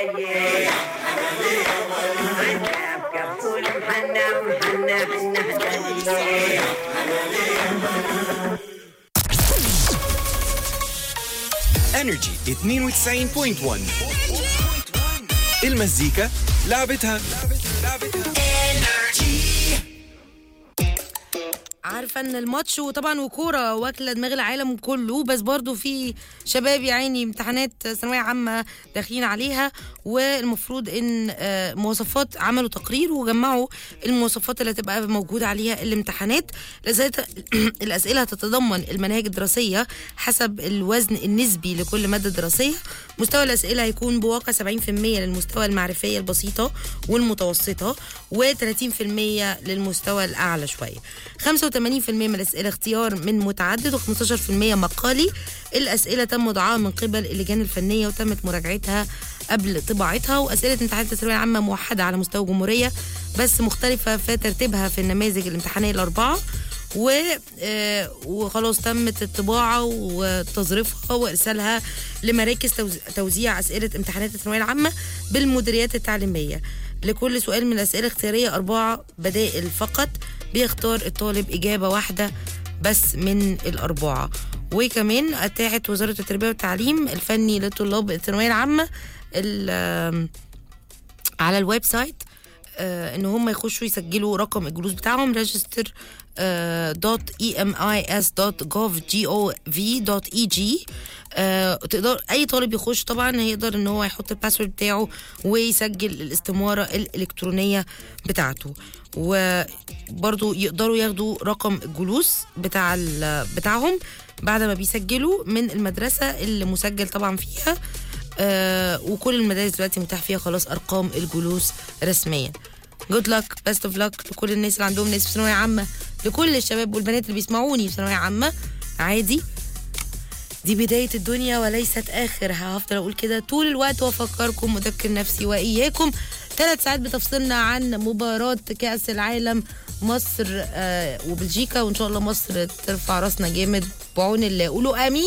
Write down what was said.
جاي حنا بكفول حنا حنا حنا حنا انرجي 92.1 المزيكا لعبتها عارفه ان الماتش وطبعا وكوره واكله دماغ العالم كله بس برضو في شباب يا عيني امتحانات ثانويه عامه داخلين عليها والمفروض ان آه، مواصفات عملوا تقرير وجمعوا المواصفات اللي هتبقى موجوده عليها الامتحانات الاسئله الاسئله هتتضمن المناهج الدراسيه حسب الوزن النسبي لكل ماده دراسيه مستوى الاسئله هيكون بواقع 70% للمستوى المعرفيه البسيطه والمتوسطه و30% للمستوى الاعلى شويه 85% من الاسئله اختيار من متعدد و15% مقالي الاسئله تم وضعها من قبل اللجان الفنيه وتمت مراجعتها قبل طباعتها واسئله امتحانات الثانويه العامه موحده على مستوى الجمهوريه بس مختلفه في ترتيبها في النماذج الامتحانيه الاربعه و آه، وخلاص تمت الطباعه وتظريفها وارسالها لمراكز توز- توزيع اسئله امتحانات الثانويه العامه بالمديريات التعليميه لكل سؤال من الاسئله اختياريه اربعه بدائل فقط بيختار الطالب اجابه واحده بس من الاربعه وكمان اتاحت وزاره التربيه والتعليم الفني لطلاب الثانويه العامه ال- آم، على الويب سايت آه، ان هم يخشوا يسجلوا رقم الجلوس بتاعهم register دوت اي ام اي اس دوت جوف جي او في دوت اي جي تقدر اي طالب يخش طبعا هيقدر ان هو يحط الباسورد بتاعه ويسجل الاستماره الالكترونيه بتاعته وبرضو يقدروا ياخدوا رقم الجلوس بتاع ال- بتاعهم بعد ما بيسجلوا من المدرسه اللي مسجل طبعا فيها آه وكل المدارس دلوقتي متاح فيها خلاص ارقام الجلوس رسميا جود لك بيست اوف لك لكل الناس اللي عندهم ناس في ثانويه عامه لكل الشباب والبنات اللي بيسمعوني في ثانويه عامه عادي دي بداية الدنيا وليست آخر هفضل أقول كده طول الوقت وأفكركم وأذكر نفسي وإياكم ثلاث ساعات بتفصلنا عن مباراة كأس العالم مصر آه وبلجيكا وإن شاء الله مصر ترفع راسنا جامد بعون الله قولوا آمين